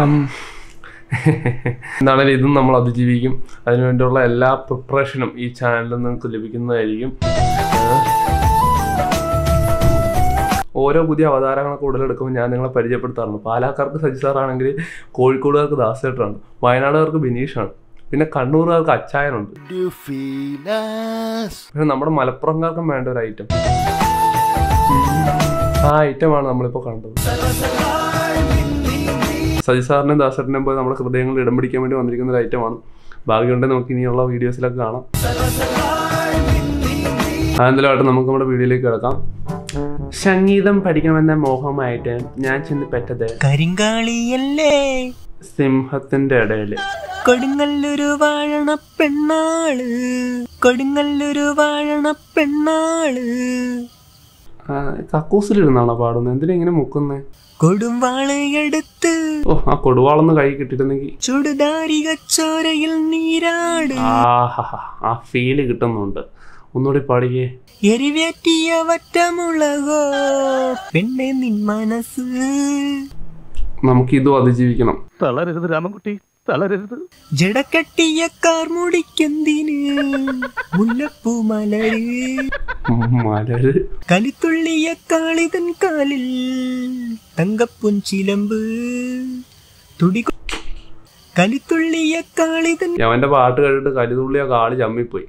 എന്താണെങ്കിലും ഇതും നമ്മൾ അതിജീവിക്കും അതിനുവേണ്ടിയുള്ള എല്ലാ പ്രിപ്പറേഷനും ഈ ചാനലിൽ നിങ്ങൾക്ക് ലഭിക്കുന്നതായിരിക്കും ഏഹ്. ഓരോ പുതിയ അവതാരങ്ങളൊക്കെ ഉടലെടുക്കുമ്പോൾ ഞാൻ നിങ്ങളെ പരിചയപ്പെടുത്താറുണ്ട് പാലക്കാർക്ക് സജി സാറാണെങ്കിൽ കോഴിക്കോടുകാർക്ക് ദാസേട്ടനാണ് വയനാടുകാർക്ക് ബിനീഷാണ് പിന്നെ കണ്ണൂറുകാർക്ക് അച്ചായനുണ്ട് You feel us. പക്ഷെ നമ്മുടെ മലപ്പുറംകാർക്കും വേണ്ട ഒരു ഐറ്റം ആ ഐറ്റമാണ് നമ്മളിപ്പോൾ കണ്ടത് സജി സാറിനെയും ദാസേട്ടനെയും പോയി നമ്മുടെ ഹൃദയങ്ങളിൽ ഇടം പിടിക്കാൻ വേണ്ടി വന്നിരിക്കുന്ന ഒരു ഐറ്റമാണ് ഭാഗ്യമുണ്ടെങ്കിൽ നമുക്ക് ഇനിയുള്ള വീഡിയോസിലൊക്കെ കാണാം അതെന്തായാലും നമുക്ക് നമ്മുടെ വീഡിയോയിലേക്ക് കിടക്കാം സംഗീതം പഠിക്കണമെന്ന മോഹമായിട്ട് ഞാൻ ചെന്ന് പെറ്റത് കരിങ്കാളിയല്ലേ സിംഹത്തിന്റെ ഇടയില് കൊടുങ്ങല്ലൊരു വാഴണ പെണ്ണാള് കൊടുങ്ങല്ലൊരു വാഴണ പെണ്ണാള് ആ, കക്കൂസിലിരുന്നാണോ പാടുന്നത് എന്തിനാ ഇങ്ങനെ മുക്കുന്നേ കൊടുംവാള് എടുത്ത് ഓ ആ കൊടുവാളൊന്ന് കൈ കിട്ടിയിരുന്നെങ്കിൽ ചുടുദാരിക ചോരയിൽ നീരാട് ആഹാ ആ ഫീല് കിട്ടുന്നുണ്ട് ഒന്നുകൂടി പാടിക്കേ എരിവേറ്റിയ വറ്റമുളകോ പെണ്ണെ നിൻ മനസ്സ് നമുക്കിതും അതിജീവിക്കണം തളരരുത് രാമൻകുട്ടി തളരരുത് ജടക്കട്ടിയ കാർമുടിക്കെന്തിന് മുല്ലപ്പൂ മലര് മലര് കലിത്തുള്ളിയ കാളിതൻ കാലിൽ തങ്കപ്പൊൻ ചിലമ്പ് തുടി കലിത്തുള്ളിയ കാളിതൻ അവന്റെ പാട്ട് കേട്ടിട്ട് കലിതുള്ളിയ കാളി ചമ്മിപ്പോയി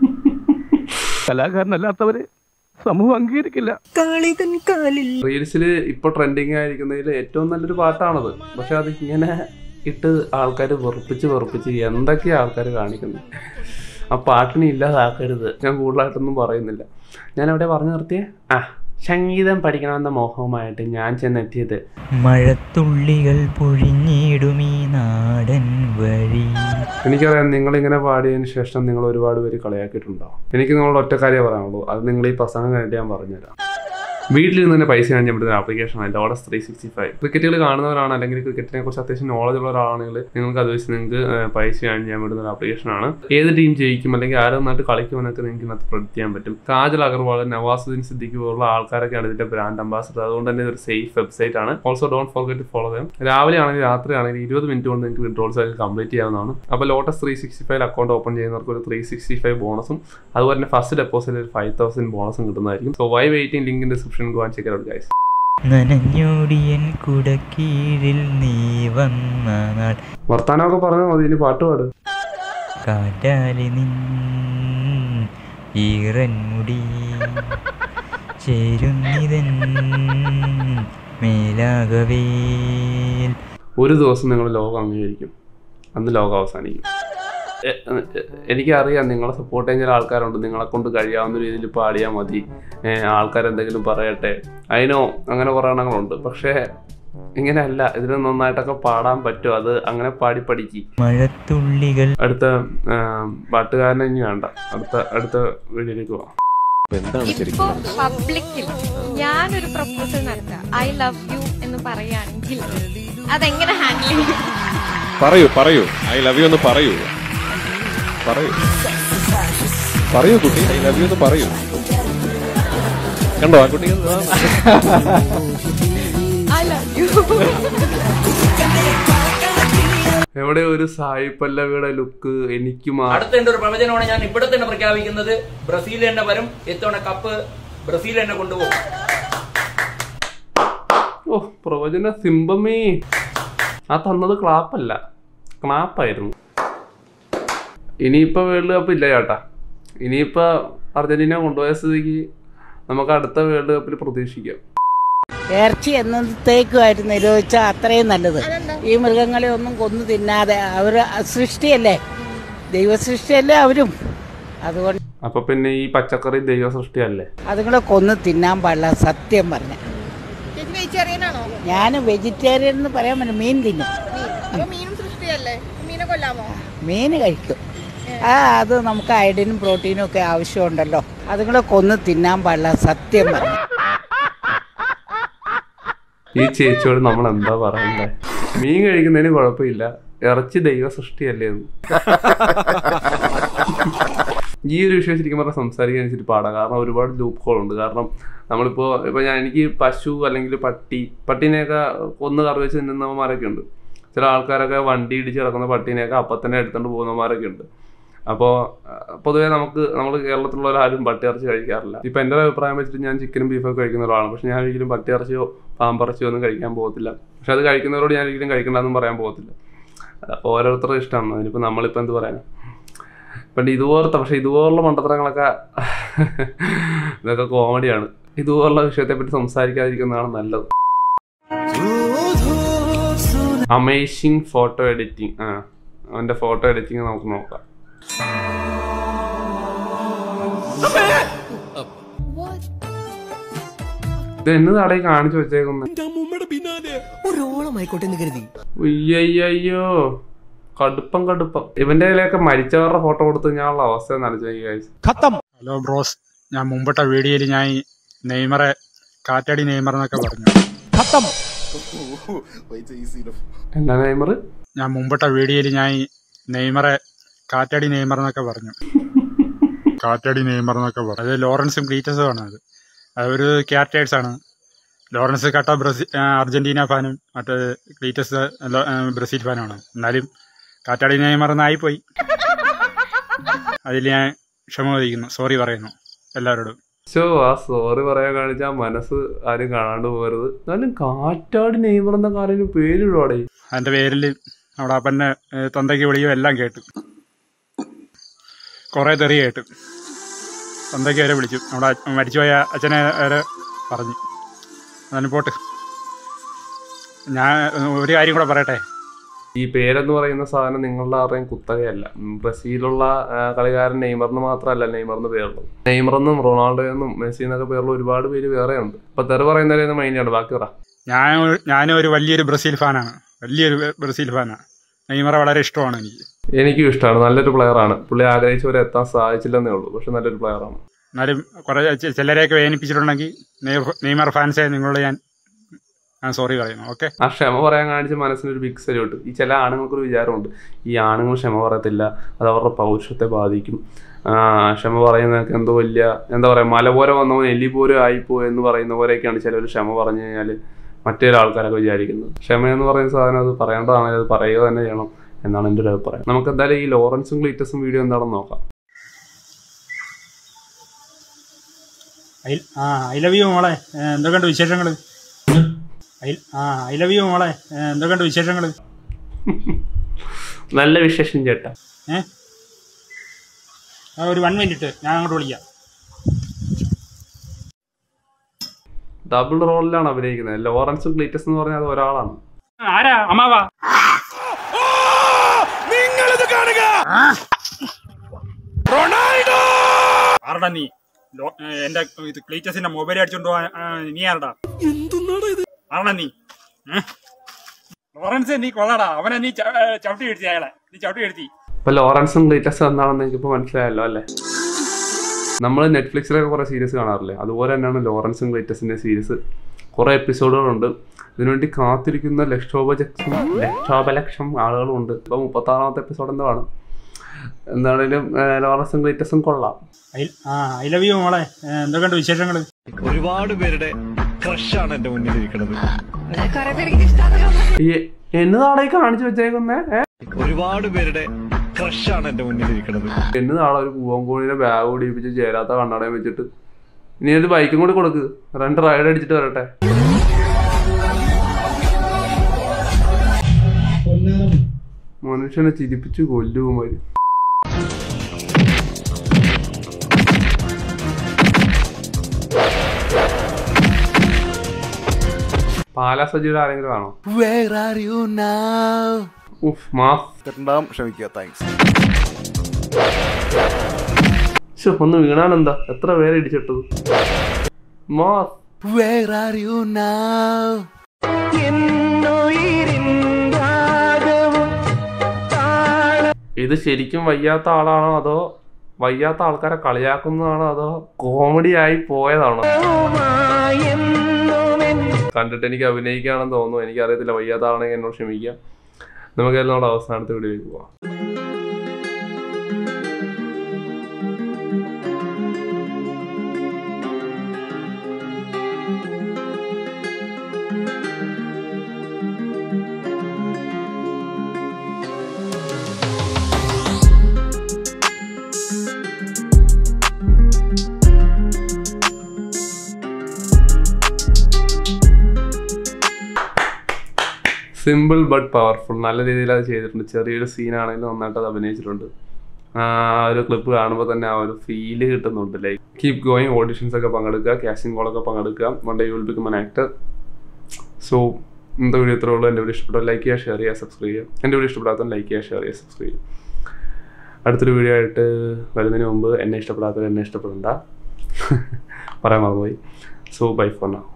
കലാകാരനല്ലാത്തവരെ സമൂഹം അംഗീകരിക്കില്ല കാളിതൻ കാലിൽ റീൽസിൽ ഇപ്പൊ ട്രെൻഡിങ് ആയിരിക്കുന്നതിൽ ഏറ്റവും നല്ലൊരു പാട്ടാണത് പക്ഷെ അത് ഇങ്ങനെ ഇട്ട് ആൾക്കാർ വെറുപ്പിച്ച് വെറുപ്പിച്ച് എന്തൊക്കെയാ ആൾക്കാർ കാണിക്കുന്നത് ആ പാട്ടിനെ ഇല്ലാതാക്കരുത് ഞാൻ കൂടുതലായിട്ടൊന്നും പറയുന്നില്ല ഞാൻ എവിടെ പറഞ്ഞു നിർത്തിയേ ആ സംഗീതം പഠിക്കണമെന്ന മോഹവുമായിട്ട് ഞാൻ ചെന്നെത്തിയത് മഴത്തുള്ളികൾ പൊഴിഞ്ഞിടുമീ നാടൻ വഴി എനിക്കറിയാം നിങ്ങളിങ്ങനെ പാടിയതിന് ശേഷം നിങ്ങൾ ഒരുപാട് പേര് കളിയാക്കിയിട്ടുണ്ടാവും എനിക്ക് നിങ്ങളോട് ഒറ്റ കാര്യം പറയാനുള്ളൂ അത് നിങ്ങൾ ഈ പ്രസംഗം കഴിഞ്ഞിട്ട് ഞാൻ പറഞ്ഞുതരാം വീട്ടിലിരുന്ന് തന്നെ പൈസ ഞാൻ പറ്റുന്ന ആപ്ലിക്കേഷനാണ് ലോഡസ് ത്രീ സിക്സ്റ്റി ഫൈവ് ക്രിക്കറ്റുകൾ കാണുന്നവരാണ് അല്ലെങ്കിൽ ക്രിക്കറ്റിനെ കുറിച്ച് അത്യാവശ്യം നോളജ് ഉള്ള ഒരാളാണെങ്കിൽ നിങ്ങൾക്ക് അത് വെച്ച് നിങ്ങൾക്ക് ഏഹ്, പൈസ ഞാൻ ചെയ്യാൻ പറ്റുന്ന ഒരു ആപ്ലിക്കേഷനാണ് ഏത് ടീം ജയിക്കും അല്ലെങ്കിൽ ആരും നന്നായിട്ട് കളിക്കുമെന്നൊക്കെ നിങ്ങൾക്ക് ഇതിനകത്ത് പ്രൊഡിക്റ്റ് ചെയ്യാൻ പറ്റും കാജൽ അഗർവാൾ നവാസുദ്ദീൻ സിദ്ദിഖ് പോലുള്ള ആൾക്കാരൊക്കെയാണ് ഇതിന്റെ ബ്രാൻഡ് അംബാസഡർ അതുകൊണ്ട് തന്നെ ഇതൊരു സേഫ് വെബ്സൈറ്റ് ആണ് also don't forget to follow them രാവിലെ ആണെങ്കിൽ രാത്രി ആണെങ്കിൽ ഇരുപത് മിനിറ്റ് കൊണ്ട് നിങ്ങൾക്ക് വിഡ്രോൾസ് ഒക്കെ കംപ്ലീറ്റ് ചെയ്യാവുന്നതാണ് അപ്പോൾ Lotus three sixty five account open ചെയ്യുന്നവർക്ക് ഒരു ത്രീ സിക്സ്റ്റി ഫൈവ് ബോണസും അതുപോലെ തന്നെ ഫസ്റ്റ് ഡെപ്പോസിറ്റ് ഒരു ഫൈവ് തൗസൻഡ് ബോണസും കിട്ടുന്നതായിരിക്കും so why waiting link in description go and check out guys നനഞ്ഞോടിയൻ കുടക്കീഴിൽ നീ വന്ന നാൾ വർത്താനമൊക്കെ പറഞ്ഞാൽ മതി ഇനി പാട്ട് പാട് കാറ്റാലി നിൻ ഈറൻ മുടി ചേരുന്നിതൻ മേലാകവേൽ ഒരു ദിവസം നിങ്ങൾ ലോകം അംഗീകരിക്കും അന്ന് ലോകം അവസാനിക്കും എ- എ- എനിക്കറിയാം നിങ്ങളെ സപ്പോർട്ട് ചെയ്യുന്ന ചില ആൾക്കാരുണ്ട് നിങ്ങളെ കൊണ്ട് കഴിയാവുന്ന രീതിയിൽ പാടിയാൽ മതി ആൾക്കാർ എന്തെങ്കിലും പറയട്ടെ അതിനോ അങ്ങനെ കുറേ എണ്ണങ്ങളുണ്ട് പക്ഷേ ഇങ്ങനെയല്ല ഇതിന് നന്നായിട്ടൊക്കെ പാടാൻ പറ്റും അത് അങ്ങനെ പാടി പഠിക്ക് മഴത്തുള്ളികൾ അടുത്ത ആ, പാട്ടുകാരനെ ഇനി വേണ്ട അടുത്ത അടുത്ത വീഡിയോയിലേക്ക് പോവാം ഇപ്പൊ പബ്ലിക്കിൽ ഞാനൊരു പ്രപ്പോസൽ നടത്തുക ഐ ലവ് യു എന്ന് പറയുകയാണെങ്കിൽ അതെങ്ങനെ ഹാൻഡിൽ ചെയ്യും പറയൂ പറയൂ ഐ ലവ് യു എന്ന് പറയൂ പറയൂ പറയൂ കുട്ടി ഐ ലവ് യു എന്ന് പറയൂ കണ്ടോ ആ കുട്ടി ഐ ലവ് യു എവിടെ ഒരു സായി പല്ലവിയുടെ ലുക്ക് എനിക്ക് മാ അടുത്ത എന്റെ ഒരു പ്രവചനമാണ് ഞാൻ ഇവിടെ തന്നെ പ്രഖ്യാപിക്കുന്നത് ബ്രസീൽ തന്നെ വരും ഇത്തവണ കപ്പ് ബ്രസീൽ തന്നെ കൊണ്ടുപോകും ഓ പ്രവചന സിംബമേ ആ തന്നത് ക്ലാപ്പല്ല ക്ലാപ്പായിരുന്നു ഇനിയിപ്പോൾ വേൾഡ് കപ്പ് ഇല്ല ചേട്ടാ ഇനിയിപ്പോൾ അർജന്റീന കൊണ്ടുപോയ സ്ഥിതിക്ക് നമുക്ക് അടുത്ത വേൾഡ് കപ്പിൽ പ്രതീക്ഷിക്കാം ഇറച്ചി എന്നത്തേക്കുമായിട്ട് നിരോധിച്ചാൽ അത്രയും നല്ലത് ഈ മൃഗങ്ങളെ ഒന്നും കൊന്നു തിന്നാതെ അവർ സൃഷ്ടിയല്ലേ ദൈവസൃഷ്ടിയല്ലേ അവരും അതുകൊണ്ട് അപ്പൊ പിന്നെ ഈ പച്ചക്കറി ദൈവ സൃഷ്ടിയല്ലേ അതുങ്ങളെ കൊന്നു തിന്നാൻ പാടില്ല സത്യം പറഞ്ഞ വെജിറ്റേറിയനാണോ ഞാൻ വെജിറ്റേറിയൻ എന്ന് പറയാൻ പറ്റില്ല മീൻ തിന്നും അപ്പൊ മീനും സൃഷ്ടിയല്ലേ മീനെ കൊല്ലാമോ മീൻ കഴിക്കും ആ അത് നമുക്ക് അയഡിനും പ്രോട്ടീനും ഒക്കെ ആവശ്യമുണ്ടല്ലോ അതുങ്ങളെ കൊന്നു തിന്നാൻ പാടില്ല സത്യം പറഞ്ഞു ഈ ചേച്ചിയോട് നമ്മൾ എന്താ പറയണ്ടേ മീൻ കഴിക്കുന്നതിന് കുഴപ്പമില്ല ഇറച്ചി ദൈവ സൃഷ്ടിയല്ലേ എന്ന് ഈ ഒരു വിഷയം ശരിക്കും പറഞ്ഞാൽ സംസാരിക്കാൻ ഇച്ചിരി പാടാം കാരണം ഒരുപാട് ലൂപ്പ് ഹോൾ ഉണ്ട് കാരണം നമ്മളിപ്പോൾ ഇപ്പോൾ ഞാൻ എനിക്ക് പശു അല്ലെങ്കിൽ പട്ടി പട്ടീനെയൊക്കെ കൊന്ന് കറി വെച്ച് തിന്നുന്നവന്മാരൊക്കെ ഉണ്ട് ചില ആൾക്കാരൊക്കെ വണ്ടി ഇടിച്ച് കിടക്കുന്ന പട്ടീനെയൊക്കെ അപ്പം തന്നെ എടുത്തുകൊണ്ട് പോകുന്നവന്മാരൊക്കെ ഉണ്ട് അപ്പോൾ പൊതുവേ നമുക്ക് നമ്മൾ കേരളത്തിലുള്ള ആരും പട്ടിയിറച്ചി കഴിക്കാറില്ല ഇപ്പം എൻ്റെ ഒരു അഭിപ്രായം വെച്ചിട്ട് ഞാൻ ചിക്കനും ബീഫൊക്കെ കഴിക്കുന്ന ഒരാളാണ് പക്ഷെ ഞാൻ ഒരിക്കലും പട്ടിയിറച്ചിയോ പാമ്പിറച്ചിയോ ഒന്നും കഴിക്കാൻ പോകത്തില്ല പക്ഷെ അത് കഴിക്കുന്നവരോട് ഞാൻ ഒരിക്കലും കഴിക്കണ്ടെന്നും പറയാൻ പോകത്തില്ല അപ്പോൾ ഓരോരുത്തരുടെ ഇഷ്ടമാണ് അതിനിപ്പോൾ നമ്മളിപ്പോൾ എന്ത് പറയാനാ പണ്ട് ഇതുപോലത്തെ പക്ഷെ ഇതുപോലുള്ള മണ്ടത്തരങ്ങളൊക്കെ ഇതൊക്കെ കോമഡിയാണ് ഇതുപോലുള്ള വിഷയത്തെപ്പറ്റി സംസാരിക്കാതിരിക്കുന്നതാണ് നല്ലത് അമേസിങ് ഫോട്ടോ എഡിറ്റിംഗ് ആ അവൻ്റെ ഫോട്ടോ എഡിറ്റിംഗ് നമുക്ക് നോക്കാം ഇത് എന്നതാടെ കാണിച്ചു വെച്ചേക്കുന്നത് ഒരോളമായിക്കോട്ടെ എന്ന് കരുതി അയ്യോ കടുപ്പം കടുപ്പം ഇവന്റെ കയ്യിലൊക്കെ മരിച്ചവരുടെ ഫോട്ടോ കൊടുത്ത് ഞാനുള്ള അവസ്ഥ നനച്ചു ഹലോ ബ്രോസ് ഞാൻ മുമ്പത്തെ വീഡിയോയിൽ ഞാൻ ഈ നെയ്മറെ കാറ്റാടി നെയ്മർ എന്നൊക്കെ പറഞ്ഞു എന്നാ നെയ്മർ ഞാൻ മുമ്പത്തെ വീഡിയോയിൽ ഞാൻ ഈ നെയ്മറെ കാറ്റാടി നെയ്മർ എന്നൊക്കെ പറഞ്ഞു കാറ്റാടി നെയ്മർ എന്നൊക്കെ പറഞ്ഞു അത് ലോറൻസും ക്ലീറ്റസും ആണ് അത് അത് ഒരു ക്യാരക്ടേഴ്സ് ആണ് ലോറൻസ് കട്ട ബ്രസീൽ അർജന്റീന ഫാനും മറ്റേ ക്ലീറ്റസ് ലോ- ആ, ബ്രസീൽ ഫാനുമാണ് എന്നാലും കാറ്റാടി നെയ്മർ എന്നായിപ്പോയി അതിൽ ഞാൻ ക്ഷമ ചോദിക്കുന്നു സോറി പറയുന്നു എല്ലാവരോടും ഷോ ആ സോറി പറയാൻ കാണിച്ചാൽ മനസ്സ് ആരും കാണാണ്ട് പോകരുത് എന്നാലും കാറ്റാടി നെയ്മർ എന്ന കാര്യം പേരിടുവാടേ അതിന്റെ പേരിൽ നമ്മുടെ അപ്പന്റെ ഏഹ്, തൊണ്ടയ്ക്ക് വിളിയും എല്ലാം കേട്ടു കുറെ തെറി കേട്ടു തൊണ്ടയ്ക്ക് വരെ വിളിച്ചു നമ്മുടെ അച്ഛ- മരിച്ചുപോയ അച്ഛനെ വരെ പറഞ്ഞു അതിന് പോട്ട് ഞാൻ ഏഹ്, ഒരു കാര്യം കൂടെ പറയട്ടെ ഈ പേരെന്ന് പറയുന്ന സാധനം നിങ്ങളുടെ ആരുടെയും കുത്തകയല്ല ഉം, ബ്രസീലുള്ള ആ, കളിക്കാരൻ നെയ്മറിന് മാത്രമല്ല നെയ്മറിന് പേരുള്ളത് നെയ്മറെന്നും റൊണാൾഡോ എന്നും മെസ്സി എന്നൊക്കെ പേരുള്ള ഒരുപാട് പേര് വേറെ ഉണ്ട് അപ്പൊ തെറി പറയുന്നവരെയൊന്നും മൈൻഡാണ് ബാക്കി പറ ഞാൻ ഒരു- ഞാനും ഒരു വലിയൊരു ബ്രസീൽ ഫാനാണ് വലിയൊരു ബ്രസീൽ ഫാനാണ് നെയ്മറെ വളരെ ഇഷ്ടമാണ് എനിക്ക് എനിക്കും ഇഷ്ടമാണ് നല്ലൊരു പ്ലെയറാണ് പുള്ളി ആഗ്രഹിച്ചവരെ എത്താൻ സാധിച്ചില്ലെന്നേ ഉള്ളൂ പക്ഷെ നല്ലൊരു പ്ലെയറാണ് എന്നാലും കുറെ ചെ- ചിലരെയൊക്കെ വേദനിപ്പിച്ചിട്ടുണ്ടെങ്കിൽ നെയ്മർ- നെയ്മർ ഫാൻസെ നിങ്ങളോട് ഞാൻ ഞാൻ സോറി പറയുന്നു ഓക്കെ ആ ക്ഷമ പറയാൻ കാണിച്ച മനസ്സിനൊരു ബിഗ് സല്യൂട്ട് ഈ ചില ആണുങ്ങൾക്കൊരു വിചാരമുണ്ട് ഈ ആണുങ്ങൾ ക്ഷമ പറയത്തില്ല അത് അവരുടെ പൗരുഷത്തെ ബാധിക്കും ആ, ക്ഷമ പറയുന്നതൊക്കെ എന്തോ വലിയ എന്താ പറയുക മല പോലെ വന്നവൻ എലി പോലും ആയിപ്പോ എന്ന് പറയുന്ന പോലെയൊക്കെയാണ് ചിലർ ക്ഷമ പറഞ്ഞു കഴിഞ്ഞാൽ മറ്റൊരു ആൾക്കാരൊക്കെ വിചാരിക്കുന്നത് ക്ഷമ എന്ന് പറയുന്ന സാധനം അത് പറയേണ്ടതാണെങ്കിൽ അത് പറയുക തന്നെ ചെയ്യണം എന്നാണ് എൻ്റെ ഒരു അഭിപ്രായം നമുക്ക് എന്തായാലും ഈ ലോറൻസും ക്ലീറ്റസും വീഡിയോ എന്താണെന്ന് നോക്കാം ഐ ആ ഐ ലവ് യു മോളെ ഏ, എന്തൊക്കെയുണ്ട് വിശേഷങ്ങൾ ഐ ആ ഐ ലവ് യു മോളെ ഏ, എന്തൊക്കെയുണ്ട് വിശേഷങ്ങൾ നല്ല വിശേഷം ചേട്ടാ ഏ ആ, ഒരു വൺ മിനിറ്റ് ഞാൻ അങ്ങോട്ട് വിളിക്കാം ഡബിൾ റോളിലാണ് അഭിനയിക്കുന്നത് ലോറൻസും ക്ലീറ്റസ് എന്ന് പറഞ്ഞാൽ അത് ഒരാളാണ് ആരാ അമ്മാവാ ആരടാ നീ ലോ- ഏ, എന്റെ ഇത് ക്ലീറ്റസിന്റെ മൊബൈൽ അടിച്ചോണ്ട് പോവാൻ ആ, നീ ആരടാ ആരടാ നീ ഏ? ലോറൻസ് നീ കൊള്ളാടാ അവനെ നീ ച- ഏ, ചവിട്ടി എടുത്തി അയാളെ നീ ചവിട്ടി എടുത്തി ഇപ്പൊ ലോറൻസും ക്ലീറ്റസും എന്താണെന്ന് എനിക്കിപ്പോ മനസ്സിലായല്ലോ അല്ലേ നമ്മൾ നെറ്റ്ഫ്ലിക്സിലൊക്കെ കുറെ സീരീസ് കാണാറില്ലേ അതുപോലെ തന്നെയാണ് ലോറൻസും ക്ലീറ്റസിന്റെ സീരീസ് കുറെ എപ്പിസോഡുകളുണ്ട് ഇതിനുവേണ്ടി കാത്തിരിക്കുന്ന ലക്ഷോപലക്ഷം ലക്ഷോപലക്ഷം ആളുകളുണ്ട് ഇപ്പൊ മുപ്പത്തി ആറാമത്തെ എപ്പിസോഡ് എന്താണ് എന്താണേലും ഏഹ്, ലോറൻസും ക്ലീറ്റസും കൊള്ളാം ഐ- ആ ഐ ലവ് യു മോളെ ഏ, എന്തൊക്കെയുണ്ട് വിശേഷങ്ങൾ ഒരുപാട് പേരുടെ ക്രഷാണ് എന്റെ മുന്നിൽ ഇരിക്കുന്നത് കുറെ പേർക്ക് ഇഷ്ടമാണ് ഈ എന്നതാടെ ഈ കാണിച്ചു വെച്ചേക്കുന്നേ ഏ? ഒരുപാട് പേരുടെ ക്രഷാണ് എന്റെ മുന്നിൽ ഇരിക്കുന്നത് എന്നതാടെ ഒരു പൂവൻകോഴിനെ ബാഗ് ഓടിപ്പിച്ച് ചേരാത്ത കണ്ണടയും വെച്ചിട്ട് ഇനി ഒരു ബൈക്കും കൂടി കൊടുക്ക് രണ്ട് റൈഡ് അടിച്ചിട്ട് വരട്ടെ മനുഷ്യനെ ചിരിപ്പിച്ചു കൊല്ലുമാര് പാലാ സജിയുടെ ആരെങ്കിലും ആണോ Where are you now? ഉഫ് മാസ് തെറ്റുണ്ടാവും ക്ഷമിക്കുക താങ്ക്സ് ശ്ശോ, ഒന്ന് വീണാനെന്താ എത്ര പേരെ ഇടിച്ചിട്ടത് mass Where are you now? ഇത് ശരിക്കും വയ്യാത്ത ആളാണോ അതോ വയ്യാത്ത ആൾക്കാരെ കളിയാക്കുന്നതാണോ അതോ കോമഡി ആയി പോയതാണോ കണ്ടിട്ട് എനിക്ക് അഭിനയിക്കുകയാണെന്ന് തോന്നുന്നു എനിക്കറിയത്തില്ല വയ്യാത്ത ആളാണെങ്കിൽ എന്നോട് ക്ഷമിക്കാം നമുക്ക് നമ്മുടെ അവസാനത്തെ വീഡിയോയിലേക്ക് പോവാം സിമ്പിൾ ബട്ട് പവർഫുൾ നല്ല രീതിയിൽ അത് ചെയ്തിട്ടുണ്ട് ചെറിയൊരു സീനാണെങ്കിലും നന്നായിട്ട് അത് അഭിനയിച്ചിട്ടുണ്ട് ആ ഒരു ക്ലിപ്പ് കാണുമ്പോൾ തന്നെ ആ ഒരു ഫീല് കിട്ടുന്നുണ്ട് ലൈക്ക് കീപ് ഗോയിങ് ഓഡിഷൻസ് ഒക്കെ പങ്കെടുക്കുക കാസ്റ്റിംഗ് കോളൊക്കെ പങ്കെടുക്കുക one day you will become an actor so ഇന്നത്തെ വീഡിയോ ഇത്രേ ഉള്ളൂ എൻ്റെ വീഡിയോ ഇഷ്ടപ്പെട്ടാൽ ലൈക്ക് ചെയ്യുക ഷെയർ ചെയ്യുക സബ്സ്ക്രൈബ് ചെയ്യുക എൻ്റെ വീഡിയോ ഇഷ്ടപ്പെടാത്തവൻ ലൈക്ക് ചെയ്യുക ഷെയർ ചെയ്യുക സബ്സ്ക്രൈബ് ചെയ്യുക അടുത്തൊരു വീഡിയോ ആയിട്ട് വരുന്നതിന് മുമ്പ് എന്നെ ഇഷ്ടപ്പെടാത്തവർ എന്നെ ഇഷ്ടപ്പെടണ്ട പറയാൻ മറന്നുപോയി സോ ബൈ ഫോർ now